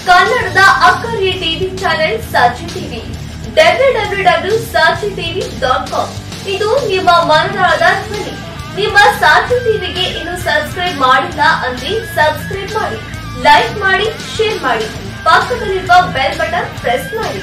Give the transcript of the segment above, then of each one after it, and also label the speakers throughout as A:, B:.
A: ಕನ್ನಡದ ಅಕ್ಕರಿಯ TV channel Sakshi TV W W W Sakshi TV dot com ಇದು ನಿಮ್ಮ ಮನದಾಳದ ಧ್ವನಿ ನಿಮ್ಮ ಸಾಕ್ಷಿ ಟಿವಿಗೆ ಇನ್ನು ಸಬ್ಸ್ಕ್ರೈಬ್ ಮಾಡಿಲ್ಲ ಅಂದ್ರೆ ಸಬ್ಸ್ಕ್ರೈಬ್ ಮಾಡಿ ಲೈಕ್ ಮಾಡಿ ಶೇರ್ ಮಾಡಿ ಪಕ್ಕದಲ್ಲಿರುವ ಬೆಲ್ ಬಟನ್ ಪ್ರೆಸ್ ಮಾಡಿ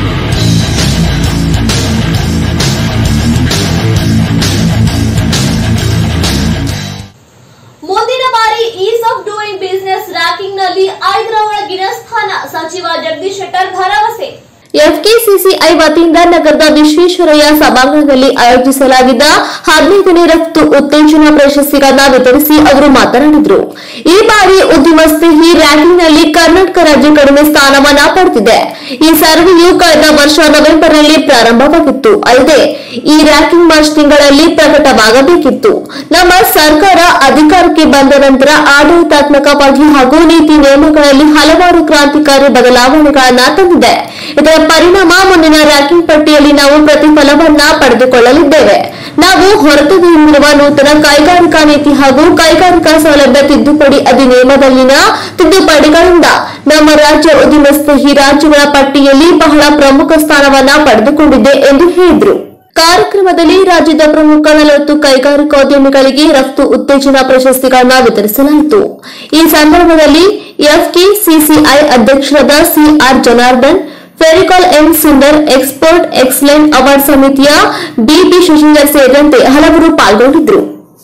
A: ಮುಂದಿನ ಬಾರಿ ease of doing business ranking ನಲ್ಲಿ ಐದರ ಒಳಗಿನ ಸ್ಥಾನ ಸಚಿವ ಜಗದೀಶ್ ಶೆಟ್ಟರ್ ಭರವಸೆ ಎಫ್ಕೆಸಿಸಿಐ ವತಿಯಿಂದ ನಗರದ ವಿಶ್ವೇಶ್ವರಯ್ಯ ಸಭಾಂಗಣದಲ್ಲಿ ಆಯೋಜಿಸಲಾಗಿದ್ದ ಹದಿನೈದನೇ ರಫ್ತು ಉತ್ತೇಜನ ಪ್ರಶಸ್ತಿಗಳನ್ನ ವಿತರಿಸಿ ಅವರು ಮಾತನಾಡಿದರು ಈ ಬಾರಿ ಉದ್ಯಮ ಸ್ನೇಹಿ ರ್ಯಾಂಕಿಂಗ್ನಲ್ಲಿ ಕರ್ನಾಟಕ ರಾಜ್ಯ ಕಡಿಮೆ ಸ್ಥಾನವನ್ನ ಪಡೆದಿದೆ ಈ ಸರ್ವೆಯು ಕಳೆದ ವರ್ಷ ನವೆಂಬರ್ನಲ್ಲಿ ಪ್ರಾರಂಭವಾಗಿತ್ತು ಅಲ್ಲದೆ ಈ ರ್ಯಾಂಕಿಂಗ್ ಮಾರ್ಚ್ ತಿಂಗಳಲ್ಲಿ ಪ್ರಕಟವಾಗಬೇಕಿತ್ತು ನಮ್ಮ ಸರ್ಕಾರ ಅಧಿಕಾರಕ್ಕೆ ಬಂದ ನಂತರ ಆಡಳಿತಾತ್ಮಕವಾಗಿ ಹಾಗೂ ನೀತಿ ನಿಯಮಗಳಲ್ಲಿ ಹಲವಾರು ಕ್ರಾಂತಿಕಾರಿ ಬದಲಾವಣೆಗಳನ್ನ ತಂದಿದೆ ಇದರ ಪರಿಣಾಮ ಮುಂದಿನ ರ್ಯಾಂಕಿಂಗ್ ಪಟ್ಟಿಯಲ್ಲಿ ನಾವು ಪ್ರತಿಫಲವನ್ನ ಪಡೆದುಕೊಳ್ಳಲಿದ್ದೇವೆ ನಾವು ಹೊರತೆಗೆಯುತ್ತಿರುವ ನೂತನ ಕೈಗಾರಿಕಾ ನೀತಿ ಹಾಗೂ ಕೈಗಾರಿಕಾ ಸೌಲಭ್ಯ ತಿದ್ದುಪಡಿ ಅಧಿನಿಯಮದಲ್ಲಿನ ತಿದ್ದುಪಡಿಗಳಿಂದ ನಮ್ಮ ರಾಜ್ಯ ಉದ್ಯಮ ಸ್ನೇಹಿ ರಾಜ್ಯಗಳ ಪಟ್ಟಿಯಲ್ಲಿ ಬಹಳ ಪ್ರಮುಖ ಸ್ಥಾನವನ್ನ ಪಡೆದುಕೊಂಡಿದೆ ಎಂದು ಹೇಳಿದರು ಕಾರ್ಯಕ್ರಮದಲ್ಲಿ ರಾಜ್ಯದ ಪ್ರಮುಖ ನಲವತ್ತು ಕೈಗಾರಿಕೋದ್ಯಮಿಗಳಿಗೆ ರಫ್ತು ಉತ್ತೇಜನ ಪ್ರಶಸ್ತಿಗಳನ್ನು ವಿತರಿಸಲಾಯಿತು ಈ ಸಂದರ್ಭದಲ್ಲಿ ಎಫ್ಕೆಸಿಸಿಐ ಅಧ್ಯಕ್ಷರಾದ ಸಿಆರ್ ಜನಾರ್ದನ್ ಫೆರಿಕಾಲ್ M Sundar export excellent award ಸಮಿತಿಯ ಬಿಪಿ ಶಶಿಧರ್ ಸೇರಿದಂತೆ ಹಲವರು ಪಾಲ್ಗೊಂಡಿದ್ದರು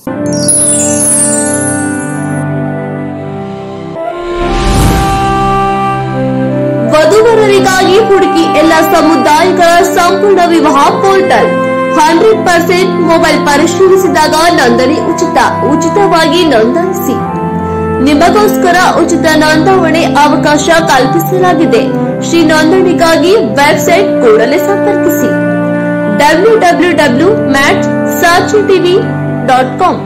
A: ವಧುವರರಿಗಾಗಿ ಹುಡುಕಿ ಎಲ್ಲ ಸಮುದಾಯಗಳ ಸಂಪೂರ್ಣ ವಿವಾಹ ಪೋರ್ಟಲ್ ಹಂಡ್ರೆಡ್ ಪರ್ಸೆಂಟ್ ಮೊಬೈಲ್ ಪರಿಶೀಲಿಸಿದಾಗ ನೋಂದಣಿ ಉಚಿತ ಉಚಿತವಾಗಿ ನೋಂದಾಯಿಸಿ ನಿಮಗೋಸ್ಕರ ಉಚಿತ ನೋಂದಾವಣೆ ಅವಕಾಶ ಕಲ್ಪಿಸಲಾಗಿದೆ ಶ್ರೀ ನೋಂದಣಿಗಾಗಿ ವೆಬ್ಸೈಟ್ ಕೂಡಲೇ ಸಂಪರ್ಕಿಸಿ ಡಬ್ಲ್ಯೂ ಡಬ್ಲ್ಯೂ ಡಬ್ಲ್ಯೂ ಮ್ಯಾಟ್ ಸಾಚಿ TV dot com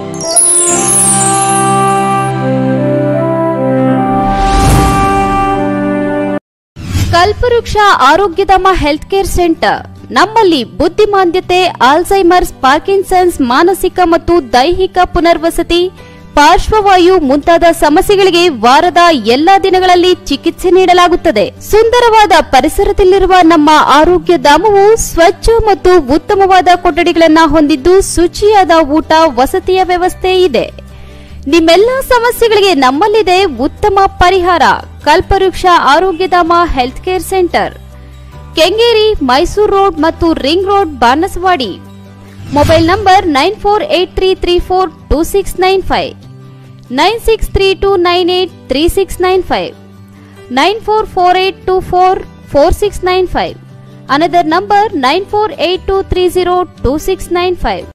B: Kalpavriksha Arogyadhama health care centre ನಮ್ಮಲ್ಲಿ ಬುದ್ಧಿಮಾಂದ್ಯತೆ ಆಲ್ಝೈಮರ್ಸ್ ಪಾರ್ಕಿನ್ಸನ್ಸ್ ಮಾನಸಿಕ ಮತ್ತು ದೈಹಿಕ ಪುನರ್ವಸತಿ ಪಾರ್ಶ್ವವಾಯು ಮುಂತಾದ ಸಮಸ್ಯೆಗಳಿಗೆ ವಾರದ ಎಲ್ಲಾ ದಿನಗಳಲ್ಲಿ ಚಿಕಿತ್ಸೆ ನೀಡಲಾಗುತ್ತದೆ ಸುಂದರವಾದ ಪರಿಸರದಲ್ಲಿರುವ ನಮ್ಮ ಆರೋಗ್ಯ ಧಾಮವು ಸ್ವಚ್ಛ ಮತ್ತು ಉತ್ತಮವಾದ ಕೊಠಡಿಗಳನ್ನು ಹೊಂದಿದ್ದು ಶುಚಿಯಾದ ಊಟ ವಸತಿಯ ವ್ಯವಸ್ಥೆ ಇದೆ ನಿಮ್ಮೆಲ್ಲ ಸಮಸ್ಯೆಗಳಿಗೆ ನಮ್ಮಲ್ಲಿದೆ ಉತ್ತಮ ಪರಿಹಾರ Kalpavriksha Arogyadhama health care centre Kengeri Mysuru road ಮತ್ತು ring road Banaswadi mobile number nine four eight three three four two six nine five nine six three two nine eight three six nine five nine four four eight two four four six nine five another number nine four eight two three zero two six nine five